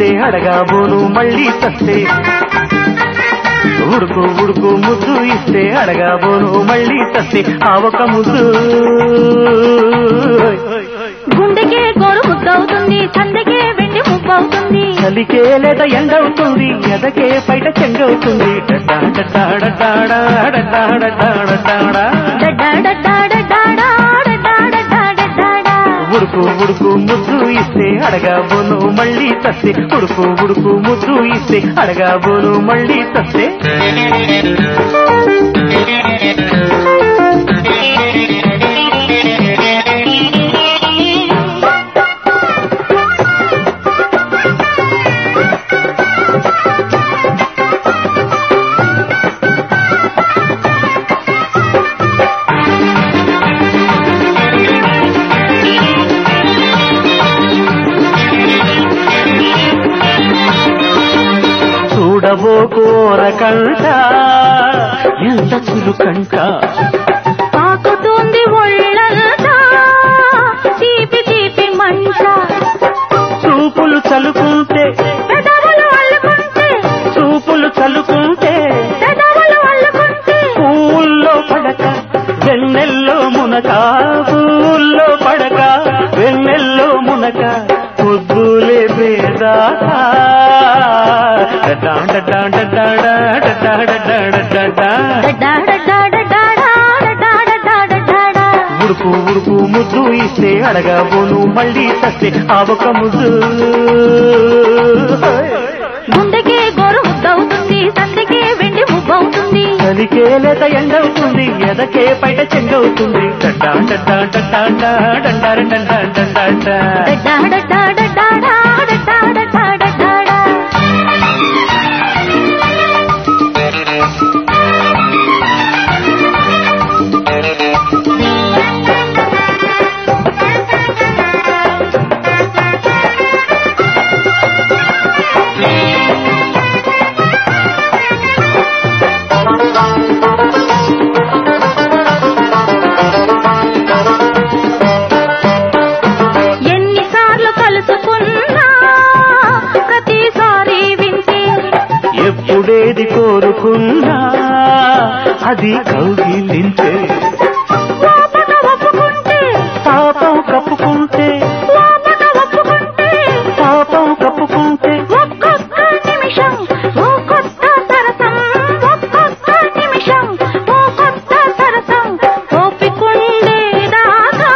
అడగాబోను మళ్ళీ చస్తే ఉడుకు ఉడుకు ముద్దు ఇస్తే అడగాబోను మళ్ళీ చస్తే ఆ ఒక ముద్దు గుండెకే గోరు ముద్దవుతుంది సందకే వెండి ముప్పవుతుంది చలికే లేదా ఎండవుతుంది ఎదకే బయట చెంగవుతుంది డడ్డా డడ్డా డడ్డాడా డడ్డా డడ్డా డడ్డాడా. డడ్డాడడ్డాడడ్డాడా, ఉడుకు ఉడుకు ముద్దు ఇస్తే అడగాబోను మళ్ళీ తస్తే ఉడుకు ఉడుకు ముద్దు ఇస్తే అడగాబోను మళ్ళీ తస్తే చూడబో కోరకంట ఎంత చులుకంట తాకుతుంది ఒళ్ళంతా తీపి తీపి మంట చూపులు చలుకుంటే పెదవులు అల్లుకుంటే చూపులు చలుకుంటే పెదవులు అల్లుకుంటే పూల్లో పడక వెన్నెల్లో మునక పూల్లో పడక వెన్నెల్లో మునక పొద్దులే పేదా డడ్డాడడ్డాడడ్డాడా, ఉడుకు ఉడుకు ముద్దు ఇస్తే అడగబోను మళ్ళీ తస్తే ఆ ఒక ముద్దు గుండెకే గోరు ముద్దవుతుంది సందకే వెండి ముబ్బవుతుంది చలికే లేత ఎండవుతుంది ఎదకే బయట చెంగవుతుంది డడ్డా డడ్డా డడ్డా డండా డండా డండా డండా డడ్డాడడ్డాడడ్డాడా, డడ్డాడడ్డాడడ్డాడా. ఎన్నిసార్లు కలుసుకున్నా ప్రతిసారి వింటే ఎప్పుడేది కోరుకున్నా అది కౌగిలింతే లోపల ఒప్పుకుంటే పాపం కప్పుకుంటే లోపల ఒప్పుకుంటే పాపం కప్పుకుంటే ఒక్కొక్క నిమిషం ఓ కొత్త సరసం ఒక్కొక్క నిమిషం ఓ కొత్త సరసం ఓపికుండేదాకా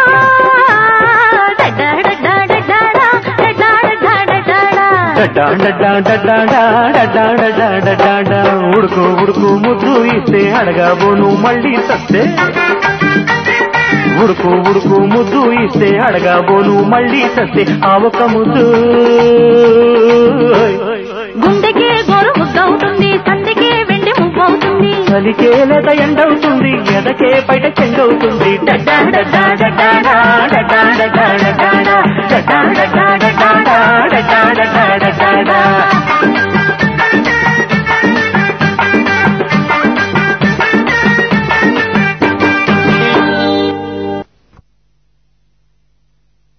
డడ్డాడడ్డాడడ్డాడా, డడ్డాడడ్డాడడ్డాడా. డడ్డా డడ్డా డడ్డా డడ్డా డడ్డా డడ్డా ఉడుకు ఉడుకు ముద్దు ఇస్తే అడగబోను మళ్ళీ సస్తే ఉడుకు ఉడుకు ముద్దు ఇస్తే అడగబోను మళ్ళీ సస్తే ఆ ఒక ముద్దు గుండెకే గోరు ముద్దవుతుంది సందికే వెండి మువ్వవుతుంది చలికే లేత ఎండవుతుంది ఎదకే బయట చెంగవుతుంది డడ్డా డడ్డా డడ్డా డడ్డా డడ్డా డడ్డా డడ్డా డడ్డా డడ్డా డడ్డా డడ్డా డడ్డా